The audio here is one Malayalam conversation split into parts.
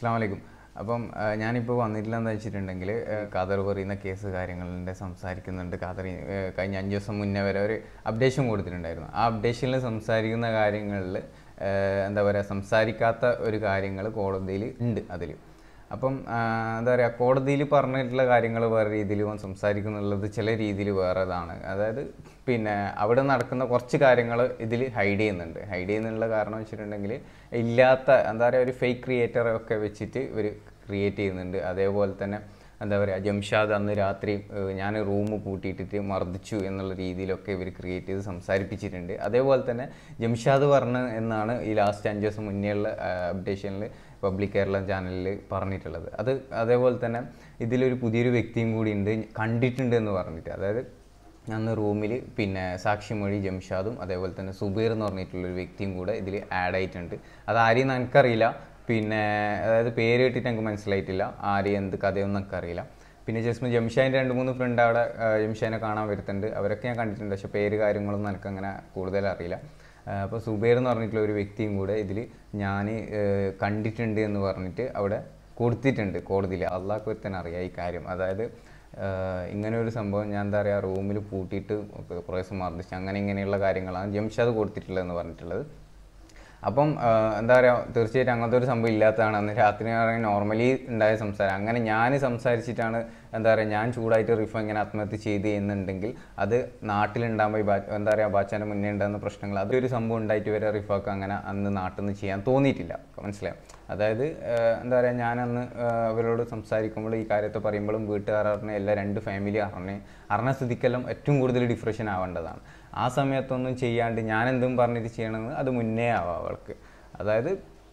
അസ്സാം വലൈക്കും അപ്പം ആ, ഞാനിപ്പോൾ വന്നിട്ടില്ലെന്ന് വെച്ചിട്ടുണ്ടെങ്കിൽ ഖാദർ പറയുന്ന കേസ് കാര്യങ്ങളുടെ സംസാരിക്കുന്നുണ്ട് ഖാദർ ആ, കഴിഞ്ഞ അഞ്ച് ദിവസം മുന്നേ വരെ ഒരു അപ്ഡേഷൻ കൊടുത്തിട്ടുണ്ടായിരുന്നു ആ അപ്ഡേഷനിൽ സംസാരിക്കുന്ന കാര്യങ്ങളിൽ എന്താ പറയുക സംസാരിക്കാത്ത ഒരു കാര്യങ്ങൾ കോടതിയിൽ ഉണ്ട് അതിൽ അപ്പം ആ, എന്താ പറയുക കോടതിയിൽ പറഞ്ഞിട്ടുള്ള കാര്യങ്ങൾ വേറെ രീതിയിൽ സംസാരിക്കുന്നുള്ളത് ചില രീതിയിൽ വേറെതാണ് അതായത് പിന്നെ അവിടെ നടക്കുന്ന കുറച്ച് കാര്യങ്ങൾ ഇതിൽ ഹൈഡ് ചെയ്യുന്നുണ്ട് ഹൈഡ് ചെയ്യുന്നുള്ള കാരണം വെച്ചിട്ടുണ്ടെങ്കിൽ ഇല്ലാത്ത എന്താ പറയുക ഒരു ഫേക്ക് ക്രിയേറ്ററെ ഒക്കെ വെച്ചിട്ട് ഇവർ ക്രിയേറ്റ് ചെയ്യുന്നുണ്ട് അതേപോലെ തന്നെ എന്താ പറയുക ജംഷാദ് അന്ന് രാത്രി ഞാൻ റൂം പൂട്ടിയിട്ടിട്ട് മർദ്ദിച്ചു എന്നുള്ള രീതിയിലൊക്കെ ഇവർ ക്രിയേറ്റ് ചെയ്ത് സംസാരിപ്പിച്ചിട്ടുണ്ട് അതേപോലെ തന്നെ ജംഷാദ് പറഞ്ഞ എന്നാണ് ഈ ലാസ്റ്റ് അഞ്ച് ദിവസം മുന്നേയുള്ള അപ്ഡേഷനിൽ പബ്ലിക് കേരള ചാനലിൽ പറഞ്ഞിട്ടുള്ളത് അത് അതേപോലെ തന്നെ ഇതിലൊരു പുതിയൊരു വ്യക്തിയും കൂടി ഉണ്ട് കണ്ടിട്ടുണ്ട് എന്ന് പറഞ്ഞിട്ട് അതായത് അന്ന് റൂമിൽ പിന്നെ സാക്ഷിമൊഴി ജംഷാദും അതേപോലെ തന്നെ സുബൈർ എന്ന് പറഞ്ഞിട്ടുള്ളൊരു വ്യക്തിയും കൂടെ ഇതിൽ ആഡ് ആയിട്ടുണ്ട് അത് ആരെയും എനിക്കറിയില്ല പിന്നെ അതായത് പേര് കേട്ടിട്ട് എനിക്ക് മനസ്സിലായിട്ടില്ല ആരെയും എന്ത് കഥയൊന്നും എനിക്കറിയില്ല പിന്നെ ജസ്മി ജംഷാൻ്റെ രണ്ട് മൂന്ന് ഫ്രണ്ട് അവിടെ ആ, ജംഷാനെ കാണാൻ വരുത്തുന്നുണ്ട് അവരൊക്കെ ഞാൻ കണ്ടിട്ടുണ്ട് പക്ഷേ പേര് കാര്യങ്ങളൊന്നും എനിക്ക് അങ്ങനെ കൂടുതൽ അറിയില്ല അപ്പോൾ സുബൈർ എന്ന് പറഞ്ഞിട്ടുള്ള ഒരു വ്യക്തിയും കൂടെ ഇതിൽ ഞാൻ കണ്ടിട്ടുണ്ട് എന്ന് പറഞ്ഞിട്ട് അവിടെ കൊടുത്തിട്ടുണ്ട് കോടതിയിൽ അള്ളാഹ് ഒരുത്തന്നെ അറിയാം ഈ കാര്യം അതായത് ആഹ് ഇങ്ങനെ ഒരു സംഭവം ഞാൻ എന്താ പറയുക റൂമിൽ പൂട്ടിയിട്ട് കുറേ ദിവസം മർദ്ദിച്ച് അങ്ങനെ ഇങ്ങനെയുള്ള കാര്യങ്ങളാണ് ജംഷാദ് കൊടുത്തിട്ടുള്ളതെന്ന് പറഞ്ഞിട്ടുള്ളത് അപ്പം ആഹ് എന്താ പറയുക തീർച്ചയായിട്ടും അങ്ങനത്തെ ഒരു സംഭവം ഇല്ലാത്തതാണ് അന്ന് രാത്രി പറയുന്നത് നോർമലി ഉണ്ടായ സംസാരം അങ്ങനെ ഞാൻ സംസാരിച്ചിട്ടാണ് എന്താ പറയുക ഞാൻ ചൂടായിട്ട് റിഫ ഇങ്ങനെ ആത്മഹത്യ ചെയ്ത് എന്നുണ്ടെങ്കിൽ അത് നാട്ടിലുണ്ടാകുമ്പോൾ ഈ ബാ- എന്താ പറയുക ബാച്ചാൻ്റെ മുന്നേ ഉണ്ടാകുന്ന പ്രശ്നങ്ങൾ അതൊരു സംഭവം ഉണ്ടായിട്ട് വരെ റിഫാക്ക് അങ്ങനെ അന്ന് നാട്ടിൽ നിന്ന് ചെയ്യാൻ തോന്നിയിട്ടില്ല മനസ്സിലായോ അതായത് ആഹ് എന്താ പറയുക ഞാൻ അന്ന് ആഹ് അവരോട് സംസാരിക്കുമ്പോൾ ഈ കാര്യത്തെ പറയുമ്പോഴും വീട്ടുകാർ അറിഞ്ഞ എല്ലാ രണ്ട് ഫാമിലി അറിഞ്ഞ് അറിഞ്ഞ സ്ഥിതിക്കെല്ലാം ഏറ്റവും കൂടുതൽ ഡിപ്രഷൻ ആവേണ്ടതാണ് ആ സമയത്തൊന്നും ചെയ്യാണ്ട് ഞാൻ എന്തും പറഞ്ഞിട്ട് ചെയ്യണമെന്ന് അത് മുന്നേ ആവാം അവൾക്ക് അതായത്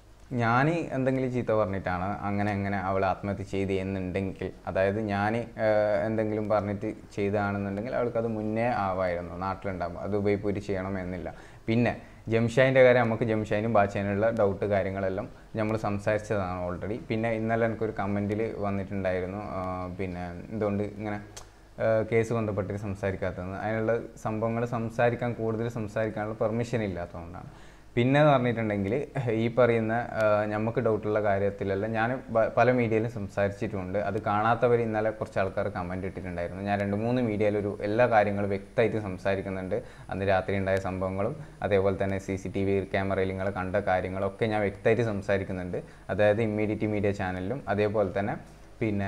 ഞാൻ എന്തെങ്കിലും ചീത്ത പറഞ്ഞിട്ടാണ് അങ്ങനെ അങ്ങനെ അവൾ ആത്മഹത്യ ചെയ്ത് എന്നുണ്ടെങ്കിൽ അതായത് ഞാൻ എന്തെങ്കിലും പറഞ്ഞിട്ട് ചെയ്തതാണെന്നുണ്ടെങ്കിൽ അവൾക്ക് അത് മുന്നേ ആവായിരുന്നു നാട്ടിലുണ്ടാകും അത് ഉപയോഗിപ്പൂരി ചെയ്യണമെന്നില്ല പിന്നെ ജംഷായിൻ്റെ കാര്യം നമുക്ക് ജംഷാനും ബാച്ചാനുള്ള ഡൗട്ട് കാര്യങ്ങളെല്ലാം നമ്മൾ സംസാരിച്ചതാണ് ഓൾറെഡി പിന്നെ ഇന്നലെ എനിക്കൊരു കമൻറ്റിൽ വന്നിട്ടുണ്ടായിരുന്നു ആ, പിന്നെ എന്തുകൊണ്ട് ഇങ്ങനെ ഏഹ് കേസ് ബന്ധപ്പെട്ടിട്ട് സംസാരിക്കാത്തതെന്ന് അതിനുള്ള സംഭവങ്ങൾ സംസാരിക്കാൻ കൂടുതൽ സംസാരിക്കാനുള്ള പെർമിഷൻ ഇല്ലാത്തതുകൊണ്ടാണ് പിന്നെ എന്ന് പറഞ്ഞിട്ടുണ്ടെങ്കിൽ ഈ പറയുന്ന ഏഹ് നമുക്ക് ഡൗട്ടുള്ള കാര്യത്തിലെല്ലാം ഞാൻ ബ- പല മീഡിയയിലും സംസാരിച്ചിട്ടുണ്ട് അത് കാണാത്തവർ ഇന്നലെ കുറച്ച് ആൾക്കാർ കമൻറ്റ് ഇട്ടിട്ടുണ്ടായിരുന്നു ഞാൻ രണ്ട് മൂന്ന് മീഡിയയിലൊരു എല്ലാ കാര്യങ്ങളും വ്യക്തമായിട്ട് സംസാരിക്കുന്നുണ്ട് അന്ന് രാത്രി ഉണ്ടായ സംഭവങ്ങളും അതേപോലെ തന്നെ സി സി ടി വി ക്യാമറയിൽ നിങ്ങൾ കണ്ട കാര്യങ്ങളൊക്കെ ഞാൻ വ്യക്തമായിട്ട് സംസാരിക്കുന്നുണ്ട് അതായത് ഇമ്മീഡിയറ്റ് മീഡിയ ചാനലിലും അതേപോലെ തന്നെ പിന്നെ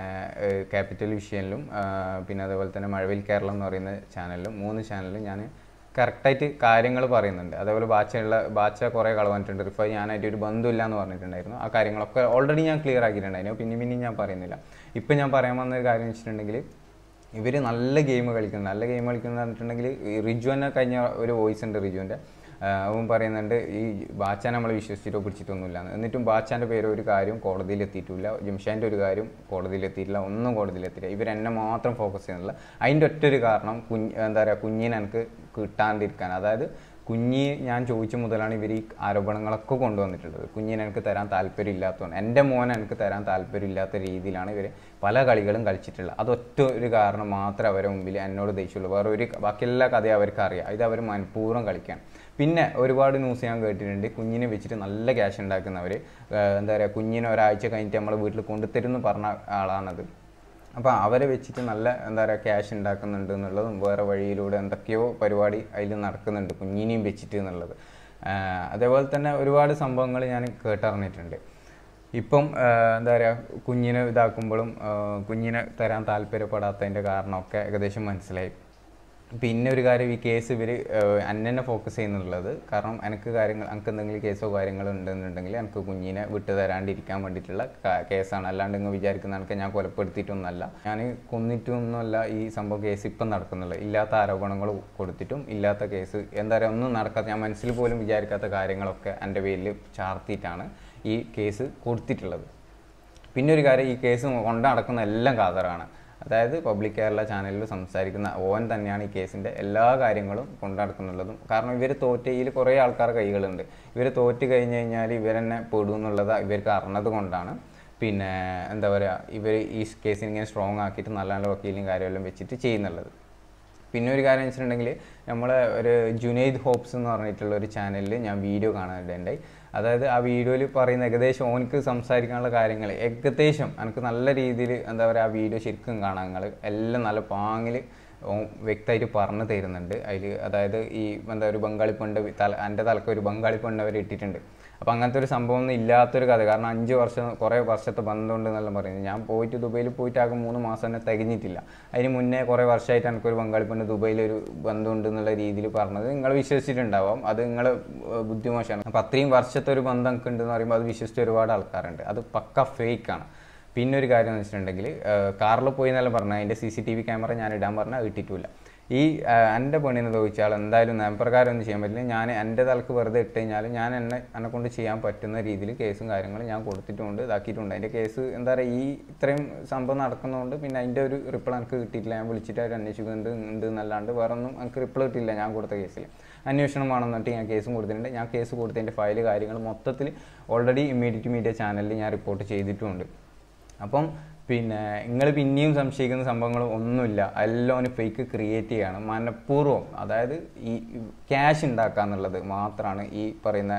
ക്യാപിറ്റൽ വിഷയനിലും പിന്നെ അതേപോലെ തന്നെ മഴവിൽ കേരളം എന്ന് പറയുന്ന ചാനലിലും മൂന്ന് ചാനലിലും ഞാൻ കറക്റ്റായിട്ട് കാര്യങ്ങൾ പറയുന്നുണ്ട് അതേപോലെ ബാച്ചയുള്ള ബാച്ച കുറേ കള വന്നിട്ടുണ്ട് റിഫൈ ഞാനായിട്ട് ഒരു ബന്ധമില്ല എന്ന് പറഞ്ഞിട്ടുണ്ടായിരുന്നു ആ കാര്യങ്ങളൊക്കെ ഓൾറെഡി ഞാൻ ക്ലിയർ ആക്കിയിട്ടുണ്ടായിരുന്നു പിന്നെ പിന്നെ ഞാൻ പറയുന്നില്ല ഇപ്പം ഞാൻ പറയാൻ വന്ന ഒരു കാര്യം വെച്ചിട്ടുണ്ടെങ്കിൽ ഇവർ നല്ല ഗെയിം കളിക്കുന്നു നല്ല ഗെയിം കളിക്കുന്നു പറഞ്ഞിട്ടുണ്ടെങ്കിൽ ഈ റിജുവിനെ കഴിഞ്ഞ ഒരു വോയിസ് ഉണ്ട് റിജുവിൻ്റെ ആഹ് അവൻ പറയുന്നുണ്ട് ഈ ബാച്ചാൻ നമ്മളെ വിശ്വസിച്ചിട്ടോ പിടിച്ചിട്ടൊന്നുമില്ല എന്നിട്ടും ബാച്ചാൻ്റെ പേര് ഒരു കാര്യം കോടതിയിൽ എത്തിയിട്ടില്ല ജംഷാൻ്റെ ഒരു കാര്യം കോടതിയിൽ എത്തിയിട്ടില്ല ഒന്നും കോടതിയിൽ എത്തിയില്ല ഇവരെന്നെ മാത്രം ഫോക്കസ് ചെയ്യുന്നില്ല അതിൻ്റെ ഒറ്റ ഒരു കാരണം കുഞ്ഞ് എന്താ പറയുക കുഞ്ഞിനെ എനിക്ക് കിട്ടാണ്ടിരിക്കാൻ അതായത് കുഞ്ഞി ഞാൻ ചോദിച്ച മുതലാണ് ഇവർ ഈ ആരോപണങ്ങളൊക്കെ കൊണ്ടുവന്നിട്ടുള്ളത് കുഞ്ഞിനെ എനിക്ക് തരാൻ താല്പര്യമില്ലാത്തതുകൊണ്ട് എൻ്റെ മോനെ എനിക്ക് തരാൻ താല്പര്യമില്ലാത്ത രീതിയിലാണ് ഇവർ പല കളികളും കളിച്ചിട്ടുള്ളത് അതൊറ്റ ഒരു കാരണം മാത്രമേ അവരെ മുമ്പിൽ എന്നോട് ദേഷ്യമുള്ളൂ വേറെ ഒരു ബാക്കി എല്ലാ കഥയും അവർക്ക് അറിയാം ഇത് അവർ മനഃപൂർവ്വം കളിക്കാൻ പിന്നെ ഒരുപാട് ന്യൂസ് ഞാൻ കേട്ടിട്ടുണ്ട് കുഞ്ഞിനെ വെച്ചിട്ട് നല്ല ക്യാഷ് ഉണ്ടാക്കുന്നവർ എന്താ പറയുക കുഞ്ഞിനെ ഒരാഴ്ച കഴിഞ്ഞിട്ട് നമ്മളെ വീട്ടിൽ കൊണ്ടുതരും എന്ന് പറഞ്ഞ ആളാണത് അപ്പോൾ അവരെ വെച്ചിട്ട് നല്ല എന്താ പറയുക ക്യാഷ് ഉണ്ടാക്കുന്നുണ്ട് എന്നുള്ളതും വേറെ വഴിയിലൂടെ എന്തൊക്കെയോ പരിപാടി അതിൽ നടക്കുന്നുണ്ട് കുഞ്ഞിനെയും വെച്ചിട്ട് എന്നുള്ളത് ആഹ് അതേപോലെ തന്നെ ഒരുപാട് സംഭവങ്ങൾ ഞാൻ കേട്ടറിഞ്ഞിട്ടുണ്ട് ഇപ്പം ആഹ് എന്താ പറയുക കുഞ്ഞിനെ ഇതാക്കുമ്പോഴും ആഹ് കുഞ്ഞിനെ തരാൻ താല്പര്യപ്പെടാത്തതിൻ്റെ കാരണമൊക്കെ ഏകദേശം മനസ്സിലായി പിന്നെ ഒരു കാര്യം ഈ കേസ് ഇവർ എന്നെ ഫോക്കസ് ചെയ്യുന്നുള്ളത് കാരണം എനിക്ക് കാര്യങ്ങൾ എനിക്ക് എന്തെങ്കിലും കേസോ കാര്യങ്ങളോ ഉണ്ടെന്നുണ്ടെങ്കിൽ എനിക്ക് കുഞ്ഞിനെ വിട്ടു തരാണ്ടിരിക്കാൻ വേണ്ടിയിട്ടുള്ള ക- കേസാണ് അല്ലാണ്ട് ഇങ്ങ് വിചാരിക്കുന്ന എനിക്ക് ഞാൻ കൊലപ്പെടുത്തിയിട്ടൊന്നല്ല ഞാൻ കൊന്നിട്ടൊന്നുമല്ല ഈ സംഭവം കേസ് ഇപ്പം നടക്കുന്നുള്ളത് ഇല്ലാത്ത ആരോപണങ്ങൾ കൊടുത്തിട്ടും ഇല്ലാത്ത കേസ് എന്താ പറയുക ഒന്നും നടക്കാത്ത ഞാൻ മനസ്സിൽ പോലും വിചാരിക്കാത്ത കാര്യങ്ങളൊക്കെ എൻ്റെ പേരിൽ ചാർത്തിയിട്ടാണ് ഈ കേസ് കൊടുത്തിട്ടുള്ളത് പിന്നെ ഒരു കാര്യം ഈ കേസ് കൊണ്ട് നടക്കുന്ന എല്ലാം കാതറാണ് അതായത് പബ്ലിക് കേരള ചാനലിൽ സംസാരിക്കുന്ന ഓൻ തന്നെയാണ് ഈ കേസിൻ്റെ എല്ലാ കാര്യങ്ങളും കൊണ്ടു നടക്കുന്നുള്ളതും കാരണം ഇവർ തോറ്റയിൽ കുറേ ആൾക്കാർ കൈകളുണ്ട് ഇവർ തോറ്റ് കഴിഞ്ഞ് കഴിഞ്ഞാൽ ഇവരെന്നെ പെടും എന്നുള്ളത് ഇവർക്ക് അറിഞ്ഞത് കൊണ്ടാണ് പിന്നെ എന്താ പറയുക ഇവർ ഈ കേസിന് ഇങ്ങനെ സ്ട്രോങ് ആക്കിയിട്ട് നല്ല നല്ല വക്കീലും കാര്യമെല്ലാം വെച്ചിട്ട് ചെയ്യുന്നുള്ളത് പിന്നെ ഒരു കാര്യം വെച്ചിട്ടുണ്ടെങ്കിൽ നമ്മളെ ഒരു ജുനൈദ് ഹോപ്സ് എന്ന് പറഞ്ഞിട്ടുള്ള ഒരു ചാനലിൽ ഞാൻ വീഡിയോ കാണാനിടയുണ്ടായി അതായത് ആ വീഡിയോയിൽ പറയുന്ന ഏകദേശം ഓനക്ക് സംസാരിക്കാനുള്ള കാര്യങ്ങൾ ഏകദേശം എനിക്ക് നല്ല രീതിയിൽ എന്താ പറയുക ആ വീഡിയോ ശരിക്കും കാണാം നിങ്ങൾ എല്ലാം നല്ല പാങ്ങിൽ വ്യക്തമായിട്ട് പറഞ്ഞു തരുന്നുണ്ട് അതിൽ അതായത് ഈ എന്താ ഒരു ബംഗാളി പെണ്ണ് തല എൻ്റെ തലക്ക് ഒരു ബംഗാളി പെണ്ണ് അവർ ഇട്ടിട്ടുണ്ട് അപ്പോൾ അങ്ങനത്തെ ഒരു സംഭവം ഒന്നും ഇല്ലാത്തൊരു കഥ കാരണം അഞ്ച് വർഷം കുറേ വർഷത്തെ ബന്ധമുണ്ട് എന്നെല്ലാം പറയുന്നത് ഞാൻ പോയിട്ട് ദുബൈയിൽ പോയിട്ട് ആകെ മൂന്ന് മാസം തന്നെ തികഞ്ഞിട്ടില്ല അതിന് മുന്നേ കുറേ വർഷമായിട്ട് എനിക്കൊരു ബംഗാളി പെണ്ണ് ദുബൈയിൽ ഒരു ബന്ധമുണ്ട് എന്നുള്ള രീതിയിൽ പറഞ്ഞത് നിങ്ങൾ വിശ്വസിച്ചിട്ടുണ്ടാവാം അത് നിങ്ങൾ ബുദ്ധിമോശമാണ് അപ്പോൾ അത്രയും വർഷത്തെ ഒരു ബന്ധം എനിക്ക് ഉണ്ടെന്ന് പറയുമ്പോൾ അത് വിശ്വസിച്ച ഒരുപാട് ആൾക്കാരുണ്ട് അത് പക്ക ഫേക്കാണ് പിന്നെ ഒരു കാര്യം എന്ന് വെച്ചിട്ടുണ്ടെങ്കിൽ കാറിൽ പോയി എന്നെല്ലാം പറഞ്ഞാൽ അതിൻ്റെ C C T V camera ഞാൻ ഇടാൻ പറഞ്ഞാൽ ഇട്ടിട്ടില്ല ഈ എൻ്റെ പെണ്ണിനെ ചോദിച്ചാൽ എന്തായാലും നിയമപ്രകാരം ഒന്നും ചെയ്യാൻ പറ്റില്ല ഞാൻ എൻ്റെ തലക്ക് വെറുതെ ഇട്ട് കഴിഞ്ഞാൽ ഞാൻ എന്നെ എന്നെ കൊണ്ട് ചെയ്യാൻ പറ്റുന്ന രീതിയിൽ കേസും കാര്യങ്ങളും ഞാൻ കൊടുത്തിട്ടുണ്ട് ഇതാക്കിയിട്ടുണ്ട് അതിൻ്റെ കേസ് എന്താ പറയുക ഈ ഇത്രയും സംഭവം നടക്കുന്നതുകൊണ്ട് പിന്നെ അതിൻ്റെ ഒരു റിപ്ലൈ എനിക്ക് കിട്ടിയിട്ടില്ല ഞാൻ വിളിച്ചിട്ട് അവർ അന്വേഷിക്കുന്നുണ്ട് ഉണ്ട് എന്നല്ലാണ്ട് വേറെ ഒന്നും എനിക്ക് റിപ്ലൈ കിട്ടിയില്ല ഞാൻ കൊടുത്ത കേസിൽ അന്വേഷണം വേണമെന്നിട്ട് ഞാൻ കേസും കൊടുത്തിട്ടുണ്ട് ഞാൻ കേസ് കൊടുത്തതിൻ്റെ ഫയൽ കാര്യങ്ങൾ മൊത്തത്തിൽ ഓൾറെഡി ഇമ്മീഡിയറ്റ് മീഡിയ ചാനലിൽ ഞാൻ റിപ്പോർട്ട് ചെയ്തിട്ടുമുണ്ട് അപ്പം പിന്നെ നിങ്ങൾ പിന്നെയും സംശയിക്കുന്ന സംഭവങ്ങൾ ഒന്നുമില്ല എല്ലാം ഫേക്ക് ക്രിയേറ്റ് ചെയ്യാണ് മനഃപൂർവ്വം അതായത് ഈ ക്യാഷ് ഉണ്ടാക്കുക എന്നുള്ളത് മാത്രമാണ് ഈ പറയുന്ന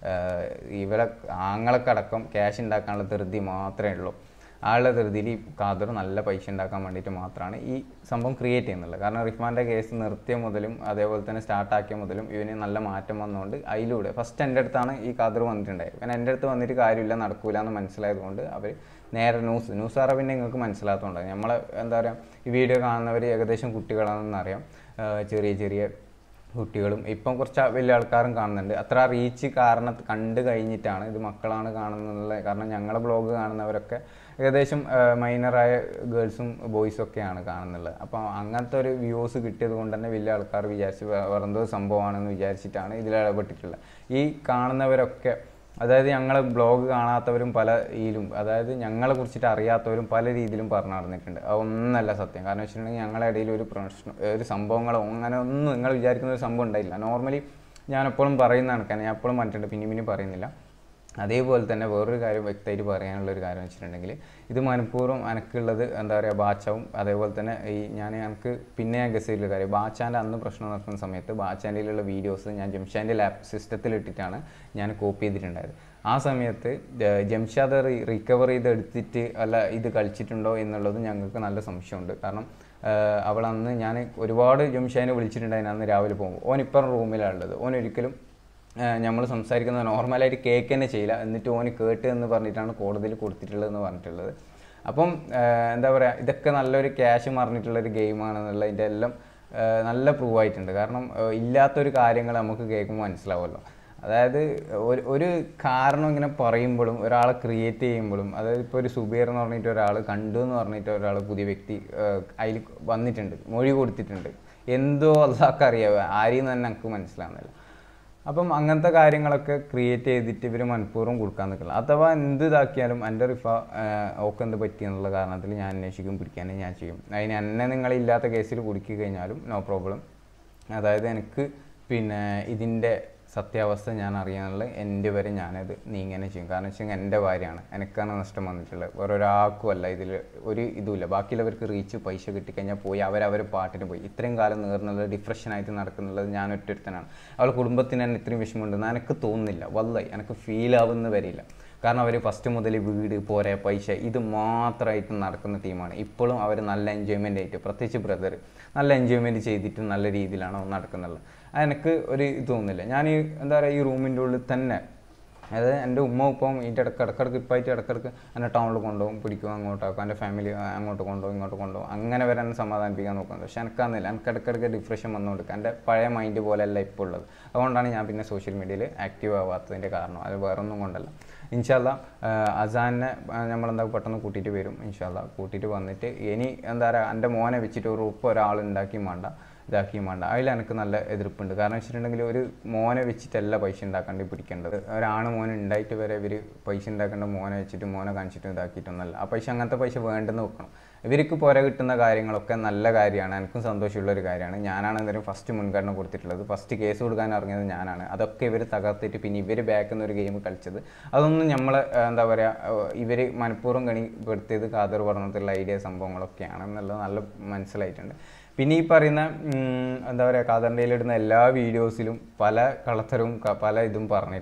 ഇവരെ ആങ്ങളക്കടക്കം ക്യാഷ് ഉണ്ടാക്കാനുള്ള ധൃതി മാത്രമേ ഉള്ളൂ ആളുടെ ധൃതിയിൽ ഈ ഖാദർ നല്ല പൈസ ഉണ്ടാക്കാൻ വേണ്ടിയിട്ട് മാത്രമാണ് ഈ സംഭവം ക്രിയേറ്റ് ചെയ്യുന്നുള്ളത് കാരണം റിഫ്മാൻ്റെ കേസ് നിർത്തിയ മുതലും അതേപോലെ തന്നെ സ്റ്റാർട്ടാക്കിയ മുതലും ഇവന് നല്ല മാറ്റം വന്നുകൊണ്ട് അതിലൂടെ ഫസ്റ്റ് എൻ്റെ അടുത്താണ് ഈ ഖാദർ വന്നിട്ടുണ്ടായത് പിന്നെ എൻ്റെ അടുത്ത് വന്നിട്ട് കാര്യമില്ല നടക്കൂല എന്ന് മനസ്സിലായതുകൊണ്ട് അവർ നേരെ ന്യൂസ് ന്യൂസ് അറിയാൻ പിന്നെ നിങ്ങൾക്ക് മനസ്സിലാത്തതുകൊണ്ട് നമ്മളെ എന്താ പറയുക ഈ വീഡിയോ കാണുന്നവർ ഏകദേശം കുട്ടികളാണെന്നറിയാം ചെറിയ ചെറിയ കുട്ടികളും ഇപ്പം കുറച്ച് വലിയ ആൾക്കാരും കാണുന്നുണ്ട് അത്ര റീച്ച് കാരണം കണ്ടു കഴിഞ്ഞിട്ടാണ് ഇത് മക്കളാണ് കാണുന്നത് കാരണം ഞങ്ങളെ ബ്ലോഗ് കാണുന്നവരൊക്കെ ഏകദേശം മൈനറായ ഗേൾസും ബോയ്സും ഒക്കെയാണ് കാണുന്നുള്ളത് അപ്പോൾ അങ്ങനത്തെ ഒരു വ്യൂസ് കിട്ടിയത് കൊണ്ട് തന്നെ വലിയ ആൾക്കാർ വിചാരിച്ച് വേറെന്തോ സംഭവമാണെന്ന് വിചാരിച്ചിട്ടാണ് ഇതിൽ ഇടപെട്ടിട്ടുള്ളത് ഈ കാണുന്നവരൊക്കെ അതായത് ഞങ്ങളെ ബ്ലോഗ് കാണാത്തവരും പല ഇതിലും അതായത് ഞങ്ങളെ കുറിച്ചിട്ട് അറിയാത്തവരും പല രീതിയിലും പറഞ്ഞു നടന്നിട്ടുണ്ട് അതൊന്നല്ല സത്യം കാരണം വെച്ചിട്ടുണ്ടെങ്കിൽ ഞങ്ങളുടെ ഇടയിൽ ഒരു പ്രശ്നം ഒരു സംഭവങ്ങളോ അങ്ങനെ ഒന്നും നിങ്ങൾ വിചാരിക്കുന്ന ഒരു സംഭവം ഉണ്ടായില്ല നോർമലി ഞാൻ എപ്പോഴും പറയുന്ന കണക്കാണ് ഞാൻ എപ്പോഴും പറഞ്ഞിട്ടുണ്ട് പിന്നെ പിന്നെ പറയുന്നില്ല അതേപോലെ തന്നെ വേറൊരു കാര്യം വ്യക്തമായിട്ട് പറയാനുള്ള ഒരു കാര്യം വെച്ചിട്ടുണ്ടെങ്കിൽ ഇത് മനഃപൂർവ്വം എനിക്കുള്ളത് എന്താ പറയുക ബാച്ചാവും അതേപോലെ തന്നെ ഈ ഞാൻ എനിക്ക് പിന്നെ ഞാൻ ഗസ് ചെയ്തിട്ടുള്ള കാര്യം ബാച്ചാൻ്റെ അന്ന് പ്രശ്നം നടക്കുന്ന സമയത്ത് ബാച്ചാൻ്റെയിലുള്ള വീഡിയോസ് ഞാൻ ജംഷാൻ്റെ ലാബ് സിസ്റ്റത്തിൽ ഇട്ടിട്ടാണ് ഞാൻ കോപ്പി ചെയ്തിട്ടുണ്ടായത് ആ സമയത്ത് ജംഷാദ് റിക്കവർ ചെയ്ത് എടുത്തിട്ട് അല്ല ഇത് കളിച്ചിട്ടുണ്ടോ എന്നുള്ളത് ഞങ്ങൾക്ക് നല്ല സംശയമുണ്ട് കാരണം അവൾ അന്ന് ഞാൻ ഒരുപാട് ജംഷാനെ വിളിച്ചിട്ടുണ്ടായിരുന്നു അന്ന് രാവിലെ പോകുമ്പോൾ ഓൻ ഇപ്പം റൂമിലാണുള്ളത് ഓൻ ഒരിക്കലും നമ്മൾ സംസാരിക്കുന്നത് നോർമലായിട്ട് കേക്ക് തന്നെ ചെയ്യില്ല എന്നിട്ട് ഓന് കേട്ട് എന്ന് പറഞ്ഞിട്ടാണ് കോടതിയിൽ കൊടുത്തിട്ടുള്ളത് എന്ന് പറഞ്ഞിട്ടുള്ളത് അപ്പം എന്താ പറയുക ഇതൊക്കെ നല്ലൊരു ക്യാഷ് മറിഞ്ഞിട്ടുള്ളൊരു ഗെയിമാണെന്നുള്ളതിൻ്റെ എല്ലാം നല്ല പ്രൂവ് ആയിട്ടുണ്ട് കാരണം ഇല്ലാത്തൊരു കാര്യങ്ങൾ നമുക്ക് കേൾക്കുമ്പോൾ മനസ്സിലാവുമല്ലോ അതായത് ഒരു ഒരു കാരണം ഇങ്ങനെ പറയുമ്പോഴും ഒരാളെ ക്രിയേറ്റ് ചെയ്യുമ്പോഴും അതായത് ഇപ്പോൾ ഒരു സുബീർ എന്ന് പറഞ്ഞിട്ട് ഒരാൾ കണ്ടു എന്ന് പറഞ്ഞിട്ട് ഒരാൾ പുതിയ വ്യക്തി അതിൽ വന്നിട്ടുണ്ട് മൊഴി കൊടുത്തിട്ടുണ്ട് എന്തോ അതൊക്കെ അറിയാം ആരെയും തന്നെ എനിക്ക് മനസ്സിലാവുന്നില്ല അപ്പം അങ്ങനത്തെ കാര്യങ്ങളൊക്കെ ക്രിയേറ്റ് ചെയ്തിട്ട് ഇവർ മനഃപൂർവ്വം കൊടുക്കാൻ നിൽക്കില്ല അഥവാ എന്ത് ഇതാക്കിയാലും എൻ്റെ റിഫ ഓക്ക് എന്ത് പറ്റി എന്നുള്ള കാരണത്തിൽ ഞാൻ അന്വേഷിക്കും പിടിക്കാനും ഞാൻ ചെയ്യും അതിന് എന്നെ നിങ്ങളില്ലാത്ത കേസിൽ കുടുക്കി കഴിഞ്ഞാലും നോ പ്രോബ്ലം അതായത് എനിക്ക് പിന്നെ ഇതിൻ്റെ സത്യാവസ്ഥ ഞാൻ അറിയാനുള്ള എൻ്റെ വരെ ഞാനത് നീങ്ങനെ ചെയ്യും കാരണം വെച്ചാൽ എൻ്റെ ഭാര്യയാണ് എനിക്കാണ് നഷ്ടം വന്നിട്ടുള്ളത് വേറെ ഒരാൾക്കും അല്ല ഇതിൽ ഒരു ഇതുമില്ല ബാക്കിയുള്ളവർക്ക് റീച്ച് പൈസ കിട്ടിക്കഴിഞ്ഞാൽ പോയി അവരവർ പാട്ടിന് പോയി ഇത്രയും കാലം നേർന്നുള്ളത് ഡിപ്രഷനായിട്ട് നടക്കുന്നുള്ളത് ഞാൻ ഒറ്റൊരുത്തനാണ് അവൾ കുടുംബത്തിന് തന്നെ ഇത്രയും വിഷമമുണ്ടെന്ന് എനിക്ക് തോന്നുന്നില്ല വല്ലായി എനിക്ക് ഫീൽ ആവുന്ന വരില്ല കാരണം അവർ ഫസ്റ്റ് മുതൽ വീട് പോരെ പൈസ ഇത് മാത്രമായിട്ട് നടക്കുന്ന ടീമാണ് ഇപ്പോഴും അവർ നല്ല എൻജോയ്മെൻ്റ് ആയിട്ട് പ്രത്യേകിച്ച് ബ്രദർ നല്ല എൻജോയ്മെൻറ്റ് ചെയ്തിട്ട് നല്ല രീതിയിലാണ് നടക്കുന്നുള്ളത് എനിക്ക് ഒരു ഇത് തോന്നുന്നില്ല ഞാൻ ഈ എന്താ പറയുക ഈ റൂമിൻ്റെ ഉള്ളിൽ തന്നെ അതായത് എൻ്റെ ഉമ്മ ഇപ്പം ഇതിൻ്റെ ഇടയ്ക്ക് ഇടക്കിടക്ക് ഇപ്പായിട്ട് ഇടക്കിടക്ക് എന്നെ ടൗണിൽ കൊണ്ടുപോകും പിടിക്കും അങ്ങോട്ടാക്കും എൻ്റെ ഫാമിലി അങ്ങോട്ട് കൊണ്ടുപോകും ഇങ്ങോട്ട് കൊണ്ടുപോകും അങ്ങനെ വരെ എന്നെ സമാധാനിപ്പിക്കാൻ നോക്കുന്നത് പക്ഷെ എനിക്കാന്നില്ല എനിക്ക് ഇടക്കിടക്ക് ഡിപ്രഷൻ വന്നുകൊടുക്കുക എൻ്റെ പഴയ മൈൻഡ് പോലെയല്ല ഇപ്പോൾ ഉള്ളത് അതുകൊണ്ടാണ് ഞാൻ പിന്നെ സോഷ്യൽ മീഡിയയിൽ ആക്റ്റീവ് ആവാത്തതിൻ്റെ കാരണം അത് വേറൊന്നും കൊണ്ടല്ല ഇൻഷാല്ല അസാനെ നമ്മളെന്താ പെട്ടെന്ന് കൂട്ടിയിട്ട് വരും ഇൻഷാല്ല കൂട്ടിയിട്ട് വന്നിട്ട് ഇനി എന്താ പറയുക എൻ്റെ മോനെ വെച്ചിട്ട് ഒരു ഉപ്പ് ഒരാൾ ഉണ്ടാക്കിയും വേണ്ട ഇതാക്കിയും വേണ്ട അതിൽ എനിക്ക് നല്ല എതിർപ്പുണ്ട് കാരണം വെച്ചിട്ടുണ്ടെങ്കിൽ ഒരു മോനെ വെച്ചിട്ടല്ല പൈസ ഉണ്ടാക്കാണ്ട് പിടിക്കേണ്ടത് ഒരാണ് മോനെ ഉണ്ടായിട്ട് വരെ ഇവർ പൈസ ഉണ്ടാക്കേണ്ട മോനെ വെച്ചിട്ട് മോനെ കാണിച്ചിട്ട് ഇതാക്കിയിട്ടൊന്നല്ല ആ പൈസ അങ്ങനത്തെ പൈസ വേണ്ടെന്ന് വെക്കണം ഇവർക്ക് പുര കിട്ടുന്ന കാര്യങ്ങളൊക്കെ നല്ല കാര്യമാണ് എനിക്കും സന്തോഷമുള്ള ഒരു കാര്യമാണ് ഞാനാണ് എന്തായാലും ഫസ്റ്റ് മുൻഗണന കൊടുത്തിട്ടുള്ളത് ഫസ്റ്റ് കേസ് കൊടുക്കാൻ ഇറങ്ങിയത് ഞാനാണ് അതൊക്കെ ഇവർ തകർത്തിട്ട് പിന്നെ ഇവർ ബാക്കിൽ നിന്ന് ഒരു ഗെയിം കളിച്ചത് അതൊന്നും നമ്മൾ എന്താ പറയുക ഇവർ മനഃപൂർവ്വം കണിപ്പെടുത്തിയത് കാതർ പറഞ്ഞിട്ടുള്ള ഐഡിയ സംഭവങ്ങളൊക്കെയാണ് എന്നുള്ളത് നല്ല മനസ്സിലായിട്ടുണ്ട് പിന്നെ ഈ പറയുന്ന എന്താ പറയുക കാതറിൻ്റെ ഇടുന്ന എല്ലാ വീഡിയോസിലും പല കളത്തരവും പല ഇതും പറഞ്ഞിട്ടുണ്ട്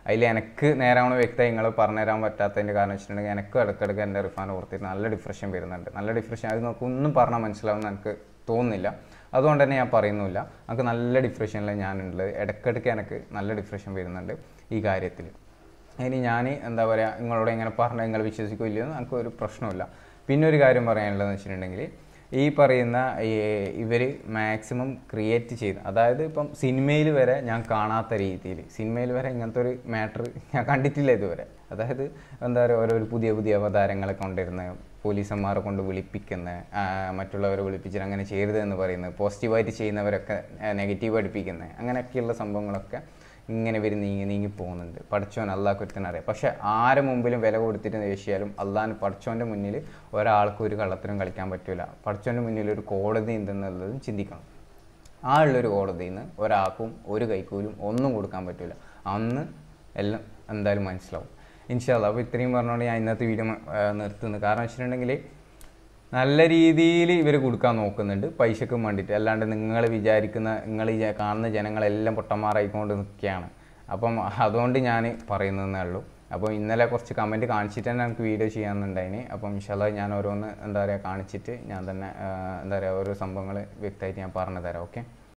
അതിൽ എനിക്ക് നേരാവണ വ്യക്തമായി നിങ്ങൾ പറഞ്ഞുതരാൻ പറ്റാത്തതിൻ്റെ കാരണം വെച്ചിട്ടുണ്ടെങ്കിൽ എനിക്കും ഇടയ്ക്കിടയ്ക്ക് എൻ്റെ റിഫാൻ ഓർത്തിട്ട് നല്ല ഡിപ്രഷൻ വരുന്നുണ്ട് നല്ല ഡിപ്രഷൻ അത് നമുക്ക് ഒന്നും പറഞ്ഞാൽ മനസ്സിലാവുമെന്ന് എനിക്ക് തോന്നുന്നില്ല അതുകൊണ്ട് തന്നെ ഞാൻ പറയുന്നില്ല നമുക്ക് നല്ല ഡിപ്രഷനിൽ ഞാനുള്ളത് ഇടയ്ക്കിടയ്ക്ക് എനിക്ക് നല്ല ഡിപ്രഷൻ വരുന്നുണ്ട് ഈ കാര്യത്തിൽ ഇനി ഞാൻ എന്താ പറയുക നിങ്ങളോട് ഇങ്ങനെ പറഞ്ഞാൽ നിങ്ങൾ വിശ്വസിക്കില്ലയോ എന്ന് എനിക്ക് ഒരു പ്രശ്നമില്ല പിന്നെ ഒരു കാര്യം പറയാനുള്ളതെന്ന് വെച്ചിട്ടുണ്ടെങ്കിൽ ഈ പറയുന്ന ഇവർ മാക്സിമം ക്രിയേറ്റ് ചെയ്ത് അതായത് ഇപ്പം സിനിമയിൽ വരെ ഞാൻ കാണാത്ത രീതിയിൽ സിനിമയിൽ വരെ ഇങ്ങനത്തെ ഒരു മാറ്റർ ഞാൻ കണ്ടിട്ടില്ല ഇതുവരെ അതായത് എന്താ പറയുക ഓരോ പുതിയ പുതിയ അവതാരങ്ങളെ കൊണ്ടിരുന്ന പോലീസന്മാരെ കൊണ്ട് വിളിപ്പിക്കുന്ന ആ, മറ്റുള്ളവരെ വിളിപ്പിച്ചിട്ട് അങ്ങനെ ചെയ്യരുത് എന്ന് പറയുന്നത് പോസിറ്റീവായിട്ട് ചെയ്യുന്നവരൊക്കെ നെഗറ്റീവ് പഠിപ്പിക്കുന്നത് അങ്ങനെയൊക്കെയുള്ള സംഭവങ്ങളൊക്കെ ഇങ്ങനെ വരും നീങ്ങി നീങ്ങി പോകുന്നുണ്ട് പഠിച്ചോൻ അള്ളാഹ് കുറ്റത്തിന് അറിയാം പക്ഷെ ആരെ മുമ്പിലും വില കൊടുത്തിട്ട് ദേഷ്യാലും അള്ളാഹിന് പഠിച്ചോൻ്റെ മുന്നിൽ ഒരാൾക്ക് ഒരു കള്ളത്തിനും കളിക്കാൻ പറ്റില്ല പഠിച്ചോൻ്റെ മുന്നിൽ ഒരു കോടതി ഉണ്ടെന്നുള്ളതും ചിന്തിക്കണം ആ ഉള്ളൊരു കോടതിയിൽ നിന്ന് ഒരാൾക്കും ഒരു കൈക്കൂലും ഒന്നും കൊടുക്കാൻ പറ്റില്ല അന്ന് എല്ലാം എന്തായാലും മനസ്സിലാവും ഇൻഷാല്ല അപ്പോൾ ഇത്രയും പറഞ്ഞുകൊണ്ട് ഞാൻ ഇന്നത്തെ വീഡിയോ നിർത്തുന്നു കാരണം വെച്ചിട്ടുണ്ടെങ്കിൽ നല്ല രീതിയിൽ ഇവർ കൊടുക്കാൻ നോക്കുന്നുണ്ട് പൈസക്കും വേണ്ടിയിട്ട് അല്ലാണ്ട് നിങ്ങൾ വിചാരിക്കുന്ന നിങ്ങൾ ഈ ജ- കാണുന്ന ജനങ്ങളെല്ലാം പൊട്ടന്മാരായിക്കൊണ്ട് നിൽക്കുകയാണ് അപ്പം അതുകൊണ്ട് ഞാൻ പറയുന്നതേ ഉള്ളൂ അപ്പോൾ ഇന്നലെ കുറച്ച് കമൻറ്റ് കാണിച്ചിട്ട് തന്നെ എനിക്ക് വീഡിയോ ചെയ്യാമെന്നുണ്ടായിന് അപ്പം ഇൻഷാല്ല ഞാൻ ഓരോന്ന് എന്താ പറയുക കാണിച്ചിട്ട് ഞാൻ തന്നെ ആ, എന്താ പറയുക ഓരോ സംഭവങ്ങൾ വ്യക്തമായിട്ട് ഞാൻ പറഞ്ഞു തരാം ഓക്കെ